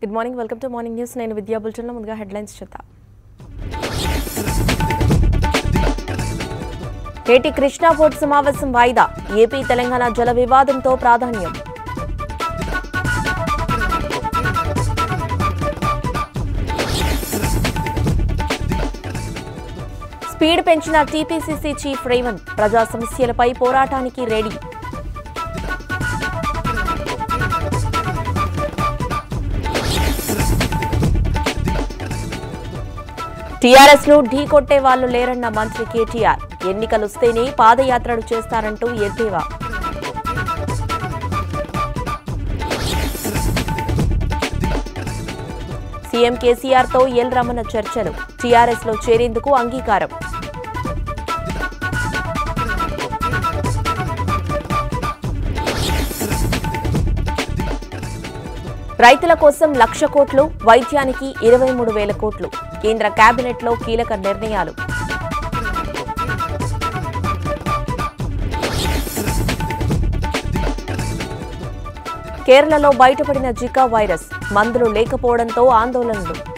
good morning welcome to morning news నేను విద్యా బులెటిన్లో ముందుగా హెడ్లైన్స్ చూద్దాం ఏటి కృష్ణా పోర్టు సమావేశం వాయిదా ఏపీ తెలంగాణ జల వివాదంతో ప్రాధాన్యం స్పీడ్ పెంచిన టీపీసీసీ చీఫ్ రేవంత్ ప్రజా సమస్యలపై పోరాటానికి రెడీ టీఆర్ఎస్ ను ఢీకొట్టే వాళ్లు లేరన్న మంత్రి కేటీఆర్ ఎన్నికలొస్తేనే పాదయాత్రలు చేస్తారంటూ ఎద్దేవా సీఎం కేసీఆర్ తో ఎల్ రమణ చర్చలు టీఆర్ఎస్ లో చేరేందుకు అంగీకారం రైతుల కోసం లక్ష కోట్లు వైద్యానికి ఇరవై మూడు వేల కోట్లు కేంద్ర కేబినెట్లో కీలక నిర్ణయాలు కేరళలో బయటపడిన జికా వైరస్ మందులు లేకపోవడంతో ఆందోళనలు